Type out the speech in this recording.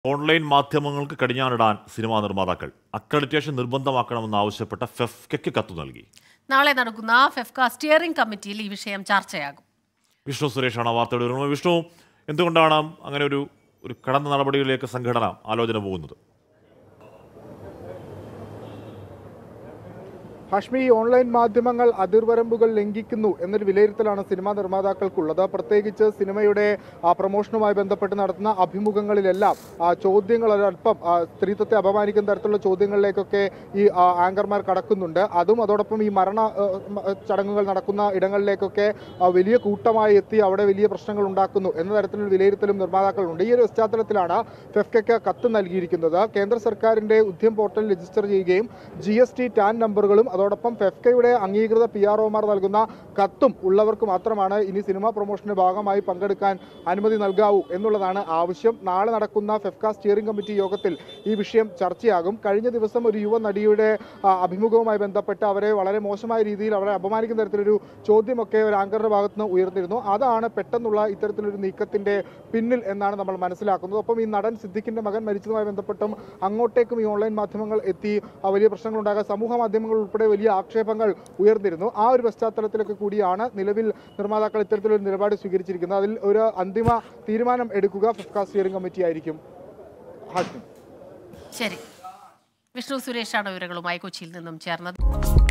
online മാധ്യമങ്ങൾക്ക് കടിഞ്ഞാണിടാൻ cinema നിർമ്മാതാക്കൾ accreditation നിർബന്ധമാക്കണമെന്ന് ആവശ്യപ്പെട്ട ഫെഫ്കയ്ക്ക് കത്ത് നൽകി നാളെ നടക്കുന്ന ഫെഫ്ക സ്റ്റിയറിംഗ് കമ്മിറ്റിയിൽ ഈ വിഷയം ചർച്ചയാകും വിഷ്ണു സുരേഷാണ് ആ വാർത്തയുടെ വിവരങ്ങൾ വിഷ്ണു എന്തുകൊണ്ടാണ് അങ്ങനെ ഒരു ഒരു കടന്ന നടപടികളിലേക്ക് സംഘടന ആലോചന പോകുന്നത് ഹാഷ്മി ഈ ഓൺലൈൻ മാധ്യമങ്ങൾ അതിർവരമ്പുകൾ ലംഘിക്കുന്നു എന്നൊരു വിലയിരുത്തലാണ് സിനിമാ നിർമ്മാതാക്കൾക്കുള്ളത് പ്രത്യേകിച്ച് സിനിമയുടെ ആ, പ്രമോഷനുമായി ബന്ധപ്പെട്ട് നടത്തുന്ന അഭിമുഖങ്ങളിലെല്ലാം ആ, ചോദ്യങ്ങൾ ഒരല്പം ആ, സ്ത്രീത്വത്തെ അപമാനിക്കുന്ന തരത്തിലുള്ള ചോദ്യങ്ങളിലേക്കൊക്കെ ഈ ആ, ആങ്കർമാർ കടക്കുന്നുണ്ട് അതും അതോടൊപ്പം ഈ മരണ ആ, മ- ചടങ്ങുകൾ നടക്കുന്ന ഇടങ്ങളിലേക്കൊക്കെ ആ, വലിയ കൂട്ടമായി എത്തി അവിടെ വലിയ പ്രശ്നങ്ങൾ ഉണ്ടാക്കുന്നു എന്ന തരത്തിലുള്ള വിലയിരുത്തലും നിർമ്മാതാക്കളുണ്ട് ഈ ഒരു പശ്ചാത്തലത്തിലാണ് ഫെഫ്കയ്ക്ക് കത്ത് നൽകിയിരിക്കുന്നത് കേന്ദ്ര സർക്കാരിന്റെ ഉദ്യം പോർട്ടൽ രജിസ്റ്റർ ചെയ്യുകയും ജി എസ് ടി ടാൻ നമ്പറുകളും അതോടൊപ്പം ഫെഫ്കയുടെ അംഗീകൃത പി ആർ ഒമാർ നൽകുന്ന കത്തും ഉള്ളവർക്ക് മാത്രമാണ് ഇനി സിനിമാ പ്രൊമോഷന്റെ ഭാഗമായി പങ്കെടുക്കാൻ അനുമതി നൽകാവൂ എന്നുള്ളതാണ് ആവശ്യം നാളെ നടക്കുന്ന ഫെഫ്ക സ്റ്റിയറിംഗ് കമ്മിറ്റി യോഗത്തിൽ ഈ വിഷയം ചർച്ചയാകും കഴിഞ്ഞ ദിവസം ഒരു യുവ നടിയുടെ ആ, അഭിമുഖവുമായി ബന്ധപ്പെട്ട് അവരെ വളരെ മോശമായ രീതിയിൽ അവരെ അപമാനിക്കുന്ന തരത്തിലൊരു ചോദ്യമൊക്കെ ഒരു ആങ്കറുടെ ഭാഗത്ത് നിന്ന് ഉയർന്നിരുന്നു അതാണ് പെട്ടെന്നുള്ള ഇത്തരത്തിലൊരു നീക്കത്തിന്റെ പിന്നിൽ എന്നാണ് നമ്മൾ മനസ്സിലാക്കുന്നത് ഒപ്പം ഈ നടൻ സിദ്ദിഖിന്റെ മകൻ മരിച്ചതുമായി ബന്ധപ്പെട്ടും അങ്ങോട്ടേക്കും ഈ ഓൺലൈൻ മാധ്യമങ്ങൾ എത്തി ആ വലിയ പ്രശ്നങ്ങൾ ഉണ്ടാകാൻ സമൂഹ മാധ്യമങ്ങൾ ഉൾപ്പെടെ വലിയ ആക്ഷേപങ്ങൾ ഉയർന്നിരുന്നു ആ ഒരു പശ്ചാത്തലത്തിലൊക്കെ കൂടിയാണ് നിലവിൽ നിർമ്മാതാക്കൾ ഇത്തരത്തിലൊരു നിലപാട് സ്വീകരിച്ചിരിക്കുന്നത് അതിൽ ഒരു അന്തിമ തീരുമാനം എടുക്കുക ഫിഫ്ക സ്റ്റിയറിംഗ് കമ്മിറ്റി ആയിരിക്കും ഹാഷ്മി ശരി വിഷ്ണു സുരേഷാണ് വിവരങ്ങളുമായി കൊച്ചിയിൽ നിന്നും ചേർന്നത്